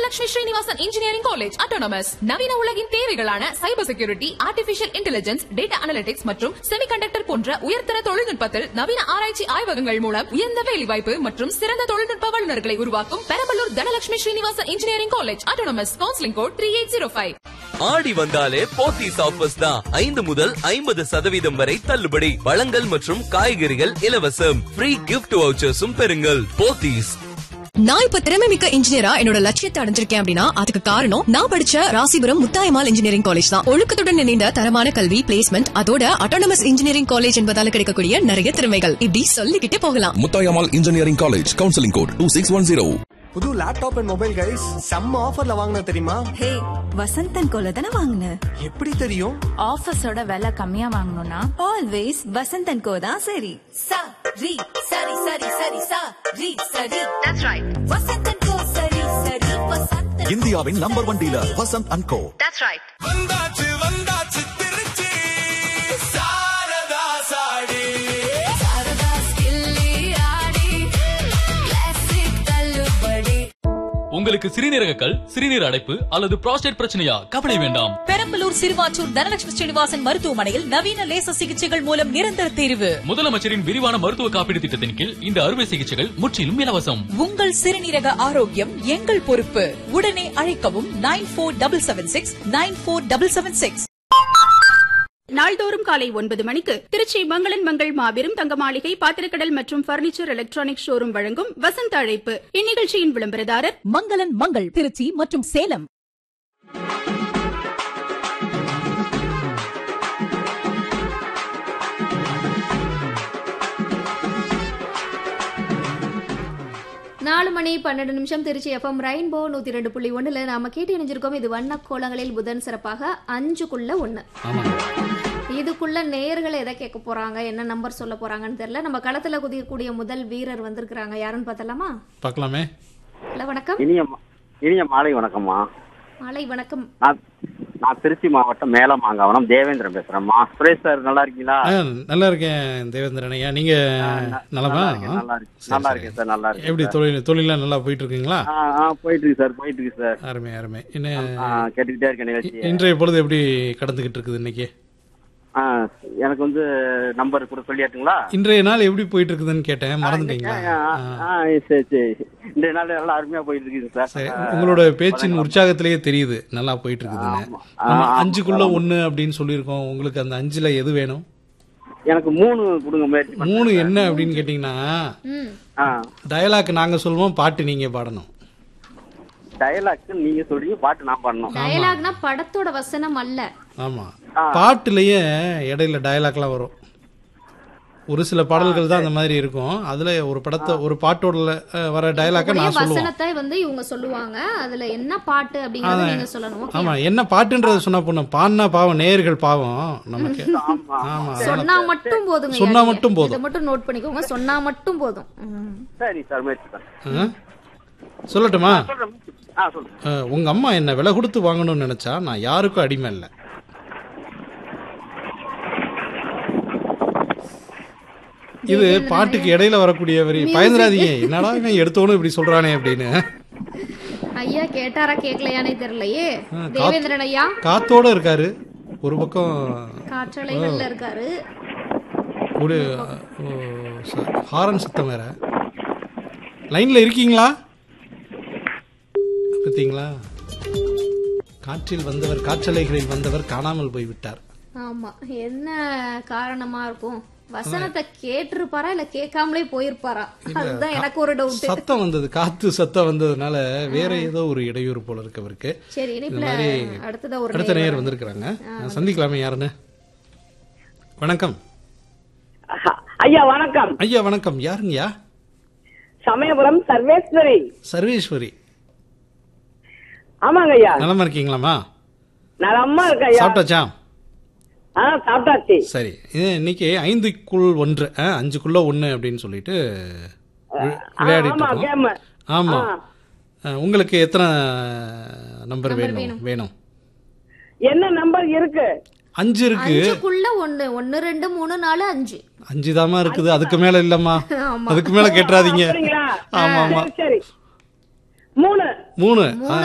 Dhanalakshmi Srinivasan engineering college autonomous நவீன உலகின் தேவைகளான cyber security artificial intelligence data analytics மற்றும் செமிகண்டக்டர் போன்ற உயர்தர தொழில்நுட்பத்தில் நவீன ஆராய்ச்சி ஆய்வகங்கள் மூலம் உயர்ந்த வேலைவாய்ப்பு மற்றும் சிறந்த தொழில்நுட்ப வல்லுநர்களை உருவாக்கும் Perambalur Dhanalakshmi Srinivasan engineering college autonomous counselling code three eight zero five Aadi வந்தாலே போத்தீஸ் ஆஃபர்ஸ் தான் ஐந்து முதல் ஐம்பது சதவீதம் வரை தள்ளுபடி பழங்கள் மற்றும் காய்கறிகள் இலவசம் ஃப்ரீ கிஃப்ட் வவுச்சர்ஸும் பெறுங்கள் போத்தீஸ் நான் இப்ப திறமை மிக்க இன்ஜினியரா என்னோட லட்சியத்தை அடைஞ்சிருக்கேன் அப்படின்னா அதுக்கு காரணம் நான் படிச்ச ராசிபுரம் முத்தாயமால் இன்ஜினியரிங் காலேஜ் தான் ஒழுக்கத்துடன் இணைந்த தரமான கல்வி பிளேஸ்மெண்ட் அதோட அட்டானமஸ் இன்ஜினியரிங் காலேஜ் என்பதால கிடைக்கக்கூடிய நிறைய திறமைகள் இப்படி சொல்லிக்கிட்டே போகலாம் Muthayammal engineering college counselling code two six one zero புது லேப்டாப் அண்ட் மொபைல் கைஸ் செம்ம ஆஃபர்ல வாங்கின தெரியுமா ஹே வசந்தன் கோல தானே வாங்கின எப்படி தெரியும் ஆஃபீஸோட விலை கம்மியா வாங்கணும்னா ஆல்வேஸ் வசந்தன் கோ தான் சரி sa ri sari sari sari sa ri sari that's right vasantan ko sari sari vasantan இந்தியாவின் number one dealer Vasanth and co that's right வந்தாச்சு வந்தாச்சு திருச்சி சாரதா சாடி sarada skilli aadi classic tallupadi உங்களுக்கு சிறுநீரக கல் சிறுநீர் அடைப்பு அல்லது புரோஸ்டேட் பிரச்சனையா கவலை வேண்டாம் பெரம்பலூர் சிறுவாச்சூர் தனலட்சுமி ஸ்ரீனிவாசன் மருத்துவமனையில் நவீன லேசர் சிகிச்சைகள் மூலம் நிரந்தர தீர்வு முதலமைச்சரின் விரிவான மருத்துவ காப்பீடு திட்டத்தின் கீழ் இந்த அறுவை சிகிச்சைகள் முற்றிலும் இலவசம் உங்கள் சிறுநீரக ஆரோக்கியம் எங்கள் பொறுப்பு உடனே அழைக்கவும் nine four double seven six nine four double seven six நாள்தோறும் காலை ஒன்பது மணிக்கு திருச்சி மங்களன் மங்கள் மாபெரும் தங்க மாளிகை பாத்திரக்கடல் மற்றும் பர்னிச்சர் எலக்ட்ரானிக் ஷோரூம் வழங்கும் வசந்த அழைப்பு இந்நிகழ்ச்சியின் விளம்பரதாரர் மங்களன் மங்கள் திருச்சி மற்றும் சேலம் நாலு மணி பன்னெண்டு நிமிஷம் திருச்சி எஃப்எம் ரெயின்போ நூத்தி ரெண்டு புள்ளி ஒண்ணுல நாம கேட்டு இணைஞ்சிருக்கோம் இது வண்ண கோலங்களில் புதன் சிறப்பாக அஞ்சுக்குள்ள ஒண்ணு இதுக்குள்ள நேயர்கள் எதை கேட்க போறாங்க என்ன நம்பர் சொல்ல போறாங்கன்னு தெரியல நம்ம களத்துல குதிக்கக்கூடிய முதல் வீரர் வந்திருக்கிறாங்க யாருன்னு பார்த்தலாமா பார்க்கலாமே ஹலோ வணக்கம் இனிய ம- இனிய மாலை வணக்கம்மா மாலை வணக்கம் நான் நான் திருச்சி மாவட்டம் மேலமாங்கவனம் தேவேந்திரன் பேசுறேன்மா சுரேஷ் சார் நல்லா இருக்கீங்களா ஆ, நல்லா இருக்கேன் தேவேந்திரன் ஐயா நீங்க நலமா நல்லா இருக்கேன், நல்லா இருக்கேன். சரி, நல்லா சரி. இருக்கேன் சார், நல்லா இருக்கேன் எப்படி சார். தொழில் தொழிலாம் நல்லா போயிட்டு இருக்குங்களா ஆ, ஆ, போயிட்டு இருக்கு சார் போயிட்டு இருக்கு சார் அருமை அருமை என்ன ஆ, கேட்டுக்கிட்டே இருக்கேன் நிகழ்ச்சி இன்றைய பொழுது எப்படி கடந்துகிட்டு இருக்குது இன்னைக்கு ஆ, எனக்கு வந்து நம்பர் கூட சொல்லியாட்டுங்களா இன்றைய நாள் எப்படி போயிட்டு இருக்குதுன்னு கேட்டேன் மறந்துட்டீங்களா ஆ, ஆ, சரி சரி இந்த நாள் நல்லா அருமையா போயிட்டு இருக்குது சார் சரி ஆ, உங்களோட பேச்சின் உற்சாகத்திலேயே தெரியுது நல்லா போயிட்டு இருக்குதுன்னு ஆமா. நம்ம ஆமா, அஞ்சுக்குள்ள ஆமா. ஒண்ணு அப்படின்னு சொல்லியிருக்கோம் உங்களுக்கு அந்த அஞ்சுல எது வேணும் எனக்கு மூணு கொடுங்க முயற்சி பண்ணுங்க மூணு சார். என்ன அப்படின்னு கேட்டீங்கன்னா ம் ஆ, டயலாக் நாங்க சொல்லுவோம் பாட்டு நீங்க பாடணும் டயலாக் நீங்க சொல்றீங்க பாட்டு நான் பண்ணணும் டயலாக்னா படத்தோட வசனம் அல்ல ஆமா பாட்டுலயே இடையில டயலாக்லாம் வரும் ஒரு சில பாடல்கள் தான் அந்த மாதிரி இருக்கும் அதுல ஒரு படத்தை ஒரு பாட்டோட அஹ், வர டயலாக்க ஒரே நான் சொல்லுவேன் வசனத்தை வந்து இவங்க சொல்லுவாங்க அதுல என்ன பாட்டு அப்படிங்கறத அதான். நீங்க சொல்லணும் okay? ஆமா என்ன பாட்டுன்றத சொன்னா பொண்ணு பாடினா பாவம் நேயர்கள் பாவம் நமக்கு ஆமா சொன்னா மட்டும் போதுங்க சொன்னா ஐயா, மட்டும் நீங்க. போதும். இதை மட்டும் நோட் பண்ணிக்கோங்க சொன்னா மட்டும் போதும் ம். சரி சார் முயற்சி பண்ணேன் ஆ? சொல்லட்டுமா சொல்றேன் ஆ சொல்லுங்க அஹ், உங்க அம்மா என்ன விலை கொடுத்து வாங்கணும்னு நினைச்சா நான் யாருக்கும் அடிமை இல்லை இது பாட்டுக்கு இடையில வரக்கூடிய வரி பயந்துராதீங்க என்னடா இவன் எடுத்தோன்னு இப்படி சொல்றானே அப்படின்னு ஐயா கேட்டாரா கேட்கலையானே தெரியலையே ஆ, காத்து- தேவேந்திரன் ஐயா காத்தோட இருக்காரு ஒரு பக்கம் காற்றலைகள்ல இருக்காரு ஒரு ஓ, ச- ஹாரன் சத்தம் வேற லைன்ல இருக்கீங்களா பார்த்தீங்களா காற்றில் வந்தவர் காற்றலைகளில் வந்தவர் காணாமல் போய்விட்டார் ஆமா என்ன காரணமா இருக்கும் வசனத்தை கேட்டிருப்பாரா இல்ல கேட்காமலே போயிருப்பாரா அதுதான் எனக்கு ஒரு டவுட் சத்தம் வந்தது காத்து சத்தம் வந்ததுனால வேற ஏதோ ஒரு இடையூறு போல இருக்கு அவருக்கு சரி இந்த இனிப்புல மாதிரி அடுத்ததா ஒரு அடுத்த நேயர் நேயர் வந்திருக்கிறாங்க சந்திக்கலாமே யாருன்னு வணக்கம் ஐயா வணக்கம் ஐயா வணக்கம் யாருங்கய்யா சமயபுரம் சர்வேஸ்வரி சர்வேஸ்வரி ஆமாங்க ஐயா நலமா இருக்கீங்களாமா நலமா இருக்க ஐயா சாப்பிட்டாச்சா ஆ சாப்பிட்டாச்சு சரி இது இன்னைக்கு ஐந்துக்குள் ஒன்று ஆ, அஞ்சுக்குள்ள ஒன்று அப்படின்னு சொல்லிட்டு வி- விளையாடிட்டு ஆமா, இருக்கோம் game. ஆமா ஆ. ஆ, உங்களுக்கு எத்தனை நம்பர் வேணும் வேணும் என்ன நம்பர் இருக்கு அஞ்சு இருக்கு அஞ்சுக்குள்ள ஒண்ணு ஒண்ணு ரெண்டு மூணு நாலு அஞ்சு அஞ்சு தாமா இருக்குது அதுக்கு மேல இல்லம்மா ஆமா. அதுக்கு மேல கேட்டுறாதீங்க அப்படிங்களா ஆமா ஆமா சரி, சரி மூணு மூணு ஆ,